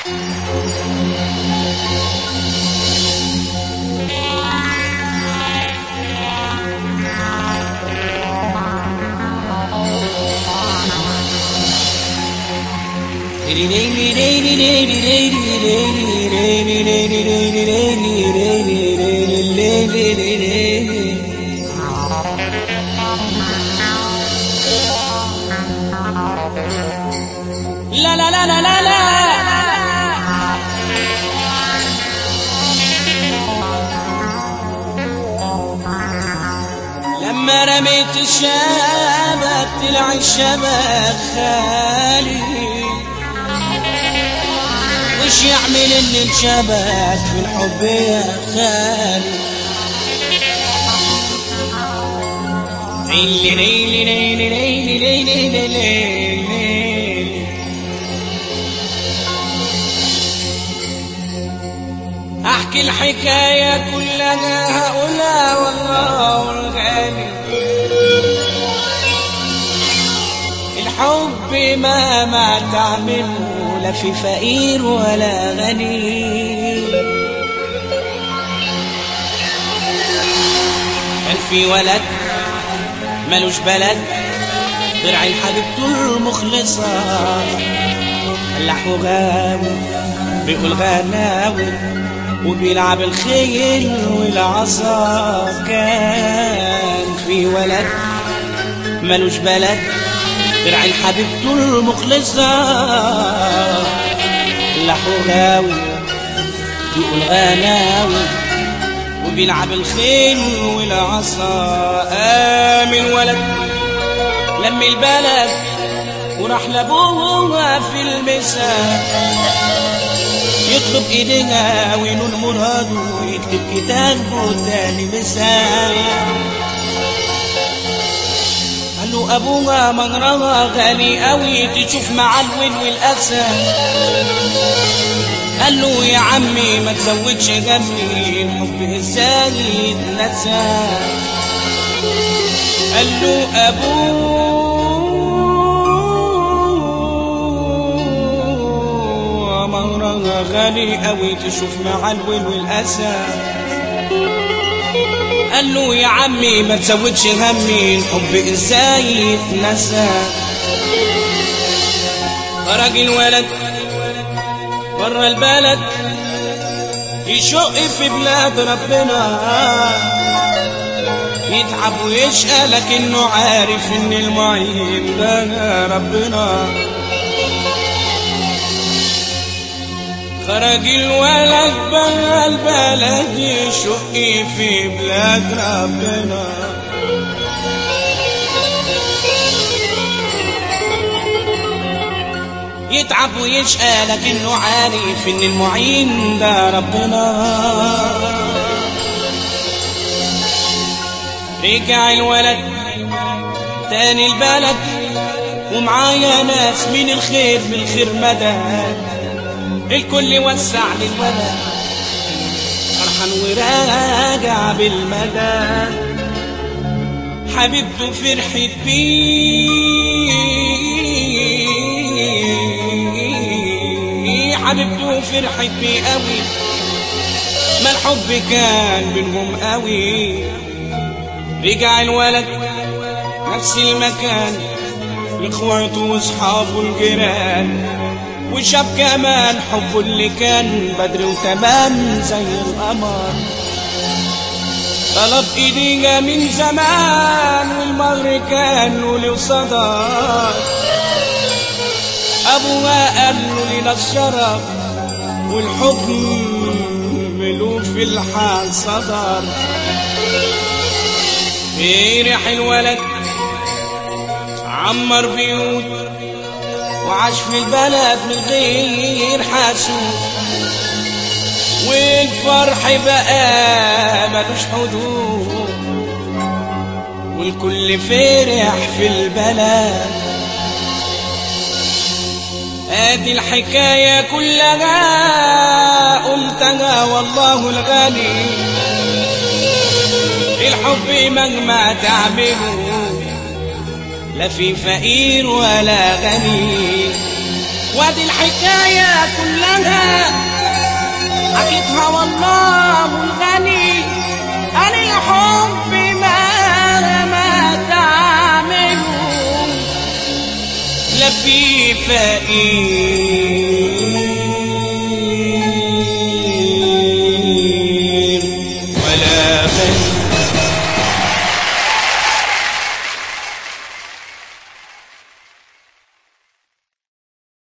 لا لا لا لا لا لا لما رميت الشبك طلع الشبك خالي وش يعمل ان الشبك في الحب يا خالي ليلي ليلي ليلي ليلي ليلي ليلي ليلي احكي الحكاية كلها هقولها والله الغالي الحب ما ما تعمله لا في فقير ولا غني كان في ولد ملوش بلد غير عين حبيبته المخلصة اللحو غاوي بيقول غناوي وبيلعب الخيل والعصا كان في ولد ملوش بلد غير عين حبيبته المخلصة اللحو غاوي بيقول غناوي وبيلعب الخيل والعصا آمن ولد لم البلد وراح لابوها في المساء يطلب ايديها وينول مراده ويكتب كتابه تاني مساء قال له ابوها مجرها غالي قوي تشوف مع الويل والاسى قال له يا عمي ما تزودش جنبي الحب ازاي يتنسى قال له ابوه مهرها غالي قوي تشوف مع الويل والاسى قال له يا عمي ما تزودش همي الحب ازاي يتنسى خرج الولد برا البلد يشق في بلاد ربنا يتعب ويشقى لكنه عارف ان المعين ده ربنا خرج الولد برا البلد يشق في بلاد ربنا يتعب ويشقى لكنه عارف ان المعين ده ربنا رجع الولد تاني البلد ومعايا ناس من الخير بالخير مدى الكل وسع للولد فرحان وراجع بالمدى حبيبته فرحت بيه حبيبته فرحت بيه قوي ما الحب كان بينهم قوي رجع الولد نفس المكان لاخواته واصحابه الجيران وشاف كمان حبه اللي كان بدر وتمام زي القمر طلب ايديها من زمان والمهر كان له له صدى ابوها قال له لنا الشرف والحكم له في الحال صدر فرح الولد عمر بيوت وعاش في البلد من غير حاسوب والفرح بقى ملوش حدود والكل فرح في البلد ادي الحكاية كلها قلتها والله الغني الحب مهما تعمله لا في فقير ولا غني وادي الحكاية كلها حكيتها والله الغني أنا الحب ما ما تعمله لا في فقير ولا غني